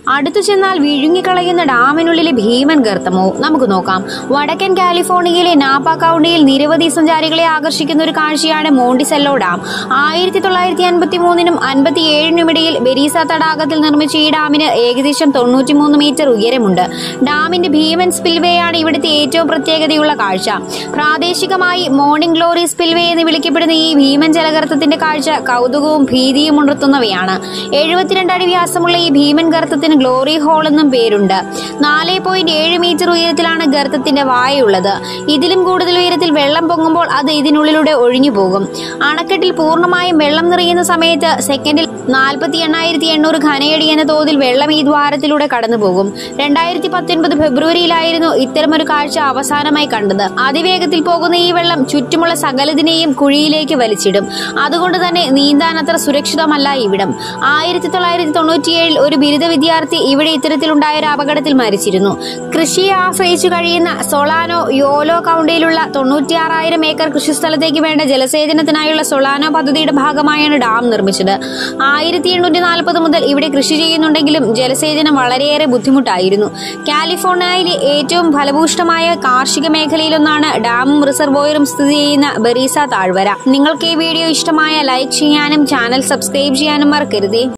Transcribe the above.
അടുത്തു ചെന്നാൽ വിഴുങ്ങിക്കളയുന്ന ഡാമിനുള്ളിലെ ഭീമൻ ഗർത്തമോ നമുക്ക് നോക്കാം വടക്കൻ കാലിഫോർണിയയിലെ നാപ്പ കൗണ്ടിയിൽ നിരവധി സഞ്ചാരികളെ ആകർഷിക്കുന്ന ഒരു കാഴ്ചയാണ് മോണ്ടിസെല്ലോ ഡാം ആയിരത്തി തൊള്ളായിരത്തി അൻപത്തി മൂന്നിനും അൻപത്തി ഏഴിനും ഇടയിൽ ബെരീസ തടാകത്തിൽ നിർമ്മിച്ച ഈ ഡാമിന് ഏകദേശം തൊണ്ണൂറ്റിമൂന്ന് മീറ്റർ ഉയരമുണ്ട് ഡാമിന്റെ ഭീമൻ സ്പിൽവേ ആണ് ഇവിടുത്തെ ഏറ്റവും പ്രത്യേകതയുള്ള കാഴ്ച പ്രാദേശികമായി മോർണിംഗ് ഗ്ലോറി സ്പിൽവേ എന്ന് വിളിക്കപ്പെടുന്ന ഈ ഭീമൻ ജലഗർത്തത്തിന്റെ കാഴ്ച കൗതുകവും ഭീതിയും ഉണർത്തുന്നവയാണ് എഴുപത്തിരണ്ട് അടി വ്യാസമുള്ള ഈ ഭീമൻ ഗർത്തത്തിന് ഗ്ലോറി ഹോൾ എന്നും പേരുണ്ട് നാല് പോയിന്റ് ഏഴ് മീറ്റർ ഉയരത്തിലാണ് ഗർത്തത്തിന്റെ വായുള്ളത് ഇതിലും കൂടുതൽ ഉയരത്തിൽ വെള്ളം പൊങ്ങുമ്പോൾ അത് ഇതിനുള്ളിലൂടെ ഒഴിഞ്ഞു പോകും അണക്കെട്ടിൽ പൂർണ്ണമായും വെള്ളം നിറയുന്ന സമയത്ത് സെക്കൻഡിൽ നാൽപ്പത്തി എണ്ണായിരത്തി എണ്ണൂറ് ഘനയടി എന്ന തോതിൽ വെള്ളം ഈ ദ്വാരത്തിലൂടെ കടന്നു പോകും രണ്ടായിരത്തി പത്തൊൻപത് ഫെബ്രുവരിയിലായിരുന്നു ഇത്തരമൊരു കാഴ്ച അവസാനമായി കണ്ടത് അതിവേഗത്തിൽ പോകുന്ന ഈ വെള്ളം ചുറ്റുമുള്ള സകലതിനെയും കുഴിയിലേക്ക് വലിച്ചിടും അതുകൊണ്ട് തന്നെ നീന്താൻ അത്ര സുരക്ഷിതമല്ല ഇവിടം ആയിരത്തി തൊള്ളായിരത്തി തൊണ്ണൂറ്റിയേഴിൽ ഒരു ബിരുദ വിദ്യാർത്ഥി ഇവിടെ ഇത്തരത്തിലുണ്ടായ ഒരു അപകടത്തിൽ മരിച്ചിരുന്നു കൃഷിയെ ആശ്രയിച്ചു കഴിയുന്ന സൊളാനോ യോലോ കൗണ്ടിയിലുള്ള തൊണ്ണൂറ്റിയാറായിരം ഏക്കർ കൃഷിസ്ഥലത്തേക്ക് വേണ്ട ജലസേചനത്തിനായുള്ള സൊളാനോ പദ്ധതിയുടെ ഭാഗമായാണ് ഡാം നിർമ്മിച്ചത് ആയിരത്തി എണ്ണൂറ്റി നാൽപ്പത് മുതൽ ഇവിടെ കൃഷി ചെയ്യുന്നുണ്ടെങ്കിലും ജലസേചനം വളരെയേറെ ബുദ്ധിമുട്ടായിരുന്നു കാലിഫോർണിയയിലെ ഏറ്റവും ഫലഭൂഷ്ടമായ കാർഷിക മേഖലയിലൊന്നാണ് ഡാമും റിസർവോയറും സ്ഥിതി ചെയ്യുന്ന ബെറീസ താഴ്വര നിങ്ങൾക്ക് ഈ വീഡിയോ ഇഷ്ടമായ ലൈക്ക് ചെയ്യാനും ചാനൽ സബ്സ്ക്രൈബ് ചെയ്യാനും മറക്കരുതേ